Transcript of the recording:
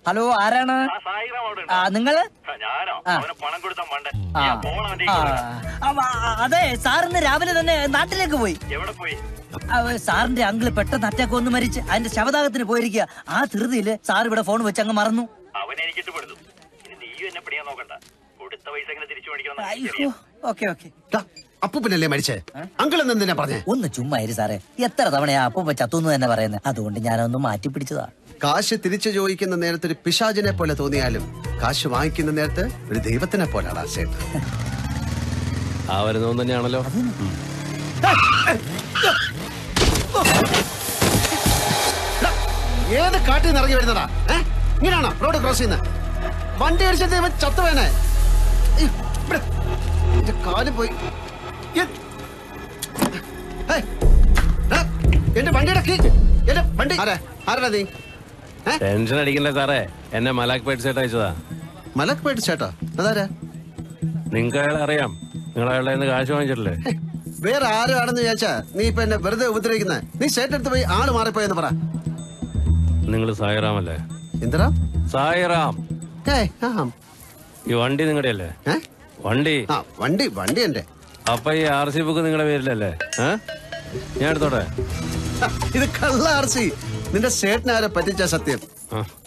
Hello ആരാണ് ആ നിങ്ങള് ഞാനോ ആ. അവന് പണം കൊടുത്താൻ പണ്ട് ആ ഫോൺ അവന്റെ ആ, കയ്യിൽ കൊടുത്തു. അവ- ആ, അതെ സാറിന്ന് രാവിലെ തന്നെ നാട്ടിലേക്ക് പോയി എവിടെ പോയി അവ- സാറിന്റെ അങ്കിള് പെട്ടെന്ന് അറ്റാക്ക് വന്ന് മരിച്ച് അതിന്റെ ശവദാഹത്തിന് പോയിരിക്കുക ആ ധൃതിയില് സാർ ഇവിടെ ഫോൺ വെച്ച് അങ്ങ് മറന്നു അവൻ എനിക്ക് ഇഷ്ടപ്പെടുന്നു ഇനി നീയും എന്നെ പിടിയാൻ നോക്കണ്ട കൊടുത്ത പൈസ എങ്ങനെ തിരിച്ചു മേടിക്കണം അയ്യോ ഓക്കെ ഓക്കെ അപ്പൂപ്പനല്ലേ മരിച്ചേ അങ്കിൾ എന്തിനാ പറഞ്ഞേ ഒന്ന് ചുമ്മാ ഇരി സാറേ എത്ര തവണയാ അപ്പം ചത്തുന്ന് തന്നെ പറയുന്നത് അതുകൊണ്ട് ഞാനൊന്ന് മാറ്റി പിടിച്ചതാ കാശ് തിരിച്ചു ചോദിക്കുന്ന നേരത്ത് ഒരു പിശാചിനെ പോലെ തോന്നിയാലും കാശ് വാങ്ങിക്കുന്ന നേരത്ത് ഒരു ദൈവത്തിനെ പോലാടാ സേട്ട് ആ വരുന്നവൻ തന്നെയാണല്ലോ ഏത് കാട്ടിൽ നിന്ന് ഇറങ്ങി വരുന്നടാ ഏ? ഇങ്ങനെയാണോ റോഡ് ക്രോസ് ചെയ്യുന്നത് വണ്ടി അടിച്ചത് ഇവൻ ചത്തുവേനെ അയ്യോ, ഇവിടെ. എന്റെ കാല് പോയി എ- ഏയ്, ഏ, എന്റെ വണ്ടിയുടെ കീ എന്റെ വണ്ടി ആരാ ആരാ നീ ഏ? ടെൻഷൻ അടിക്കണ്ട സാറേ എന്നെ മലാക്ക് പേട്ട് സെറ്റ് അയച്ചതാ മലക്ക് പോയിട്ട് ചേട്ടാ അതാരാ നിങ്ങൾക്ക് അയാളെ അറിയാം നിങ്ങൾ അയാളുടെ കയ്യിൽ നിന്ന് കാശ് വാങ്ങിച്ചിട്ടില്ലേ ഹേ, വേറെ ആരും ആണെന്ന് വിചാരിച്ചാ നീ ഇപ്പൊ എന്നെ വെറുതെ ഉപദ്രവിക്കുന്നത് നീ ഷർട്ട് എടുത്ത് പോയി ആള് മാറിപ്പോയെന്ന് പറ നിങ്ങൾ സായിറാം അല്ലേ എന്തരാ സായിറാം ഏയ് ആ ഈ വണ്ടി നിങ്ങളുടെ അല്ലേ ഏ? വണ്ടി ആ വണ്ടി വണ്ടി എന്റെ അപ്പൊ ഈ ആർ സി ബുക്ക് നിങ്ങളുടെ പേരിലല്ലേ ഏ ഞാൻ എടുത്തോട്ടെ ഇത് കള്ള ആർസി നിന്റെ ഷർട്ടിനെ ആരെ പറ്റിച്ച സത്യം ആ